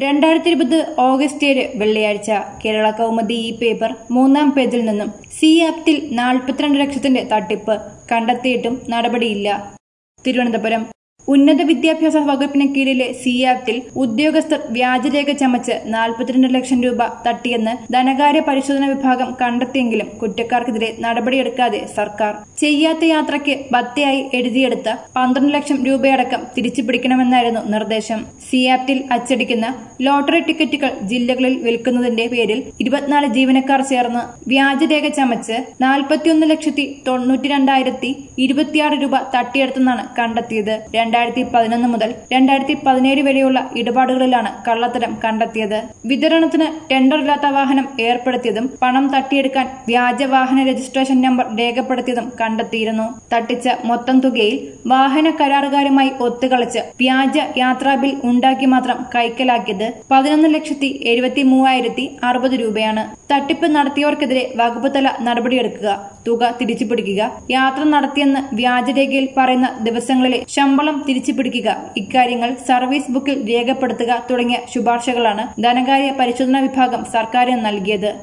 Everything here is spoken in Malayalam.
രണ്ടായിരത്തി ഇരുപത് ഓഗസ്റ്റ് ഏഴ് വെള്ളിയാഴ്ച കേരള കൗമുദി ഈ പേപ്പർ മൂന്നാം പേജിൽ നിന്നും സി ആപ്റ്റിൽ നാൽപ്പത്തിരണ്ട് ലക്ഷത്തിന്റെ തട്ടിപ്പ് കണ്ടെത്തിയിട്ടും നടപടിയില്ല തിരുവനന്തപുരം ഉന്നത വിദ്യാഭ്യാസ വകുപ്പിന് കീഴിലെ സി ആപ്റ്റിൽ ഉദ്യോഗസ്ഥർ വ്യാജരേഖ ചമച്ച് നാൽപ്പത്തിരണ്ട് ലക്ഷം രൂപ തട്ടിയെന്ന് ധനകാര്യ പരിശോധന വിഭാഗം കണ്ടെത്തിയെങ്കിലും കുറ്റക്കാർക്കെതിരെ നടപടിയെടുക്കാതെ സർക്കാർ ചെയ്യാത്ത യാത്രയ്ക്ക് ഭത്തയായി എഴുതിയെടുത്ത പന്ത്രണ്ട് ലക്ഷം രൂപയടക്കം തിരിച്ചു പിടിക്കണമെന്നായിരുന്നു നിർദ്ദേശം സി ആപ്റ്റിൽ അച്ചടിക്കുന്ന ലോട്ടറി ടിക്കറ്റുകൾ ജില്ലകളിൽ വിൽക്കുന്നതിന്റെ പേരിൽ ഇരുപത്തിനാല് ജീവനക്കാർ ചേർന്ന് വ്യാജരേഖ ചമച്ച് നാൽപ്പത്തിയൊന്ന് ലക്ഷത്തി തൊണ്ണൂറ്റി രണ്ടായിരത്തി ഇരുപത്തിയാറ് രൂപ തട്ടിയെടുത്തെന്നാണ് കണ്ടെത്തിയത് രണ്ടായിരത്തി പതിനൊന്ന് മുതൽ രണ്ടായിരത്തി പതിനേഴ് വരെയുള്ള ഇടപാടുകളിലാണ് കള്ളത്തരം കണ്ടെത്തിയത് വിതരണത്തിന് ടെൻഡറില്ലാത്ത വാഹനം ഏർപ്പെടുത്തിയതും പണം തട്ടിയെടുക്കാൻ വ്യാജ വാഹന രജിസ്ട്രേഷൻ നമ്പർ രേഖപ്പെടുത്തിയതും കണ്ടെത്തിയിരുന്നു തട്ടിച്ച മൊത്തം തുകയിൽ വാഹന കരാറുകാരുമായി ഒത്തുകളിച്ച് വ്യാജ യാത്രാ ബിൽ ഉണ്ടാക്കി മാത്രം കൈക്കലാക്കിയത് പതിനൊന്ന് ലക്ഷത്തി എഴുപത്തി മൂവായിരത്തി അറുപത് രൂപയാണ് തട്ടിപ്പ് നടത്തിയവർക്കെതിരെ വകുപ്പ് തല നടപടിയെടുക്കുക തുക തിരിച്ചു പിടിക്കുക യാത്ര നടത്തിയെന്ന് വ്യാജരേഖയിൽ പറയുന്ന ദിവസങ്ങളിലെ ശമ്പളം തിരിച്ചു പിടിക്കുക ഇക്കാര്യങ്ങൾ സർവീസ് ബുക്കിൽ രേഖപ്പെടുത്തുക തുടങ്ങിയ ശുപാർശകളാണ് ധനകാര്യ പരിശോധനാ വിഭാഗം സർക്കാരിന് നൽകിയത്